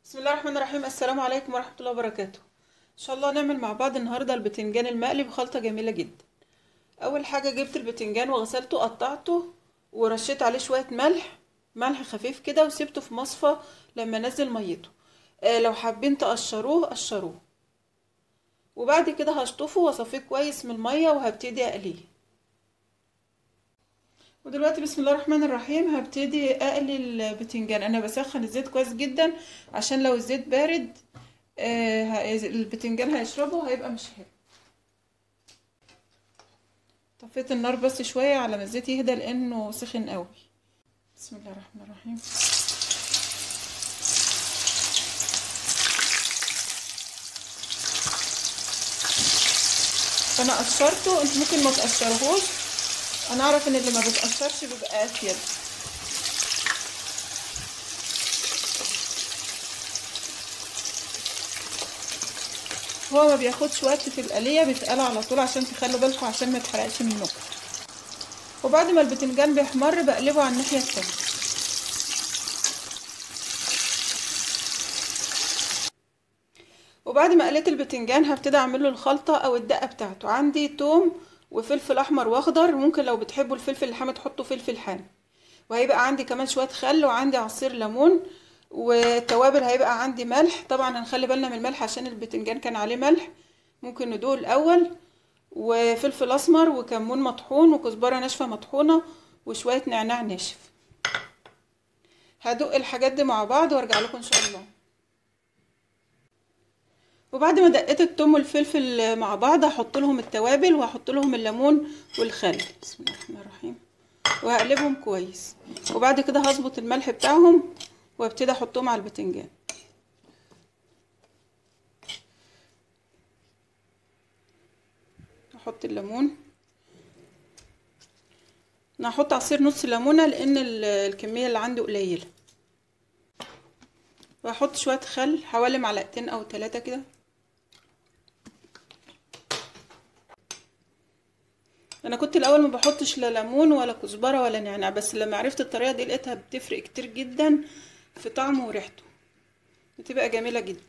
بسم الله الرحمن الرحيم السلام عليكم ورحمة الله وبركاته ان شاء الله نعمل مع بعض النهاردة البتنجان المقلي بخلطة جميلة جدا اول حاجة جبت البتنجان وغسلته قطعته ورشيت عليه شوية ملح ملح خفيف كده وسبته في مصفى لما نزل ميته آه لو حابين تقشروه قشروه وبعد كده هشطفه واصفيه كويس من المية وهبتدي اقليه ودلوقتي بسم الله الرحمن الرحيم هبتدي اقلي البتنجان انا بسخن الزيت كويس جدا عشان لو الزيت بارد آه البتنجان هيشربه هيبقى مش حلو طفيت النار بس شويه على ما الزيت يهدى لانه سخن قوي بسم الله الرحمن الرحيم انا قشرته انت ممكن ما تقشرهوش انا اعرف ان اللي ما بتقشرش بيبقى افيد هو ما بياخدش وقت في القليه بيتقلى على طول عشان تخلوا بالكم عشان ما يتحرقش منكم وبعد ما البتنجان بيحمر بقلبه على الناحيه التانيه وبعد ما قليت البتنجان هبتدي اعمل له الخلطه او الدقه بتاعته عندي توم وفلفل احمر واخضر ممكن لو بتحبوا الفلفل الحامي تحطوا فلفل حامي وهيبقى عندي كمان شويه خل وعندي عصير ليمون والتوابل هيبقى عندي ملح طبعا هنخلي بالنا من الملح عشان البتنجان كان عليه ملح ممكن ندوق الاول وفلفل اسمر وكمون مطحون وكزبره ناشفه مطحونه وشويه نعناع ناشف هدوق الحاجات دي مع بعض وارجع لكم ان شاء الله وبعد ما دقيت الثوم والفلفل مع بعض هحط لهم التوابل وهحط لهم الليمون والخل بسم الله الرحمن الرحيم وهقلبهم كويس وبعد كده هظبط الملح بتاعهم وابتدي احطهم على البتنجان احط الليمون انا هحط عصير نص ليمونه لان الكميه اللي عندي قليله وهحط شويه خل حوالي معلقتين او ثلاثه كده انا كنت الاول ما بحطش لا ليمون ولا كزبره ولا نعناع بس لما عرفت الطريقه دي لقيتها بتفرق كتير جدا في طعمه وريحته بتبقى جميله جدا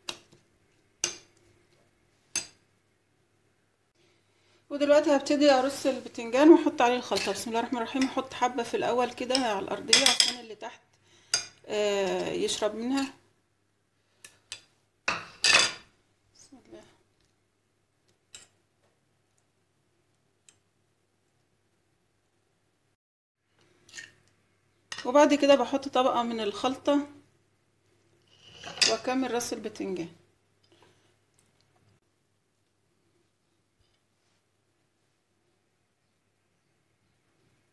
ودلوقتي هبتدي ارص البتنجان واحط عليه الخلطه بسم الله الرحمن الرحيم احط حبه في الاول كده على الارضيه عشان اللي تحت آه يشرب منها بسم الله وبعد كده بحط طبقة من الخلطة واكمل راس البتنجان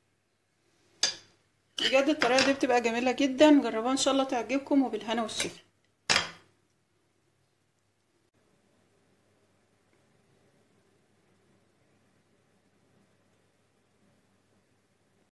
بجد الطريقة دي بتبقى جميلة جدا جربوها ان شاء الله تعجبكم وبالهنا والشفا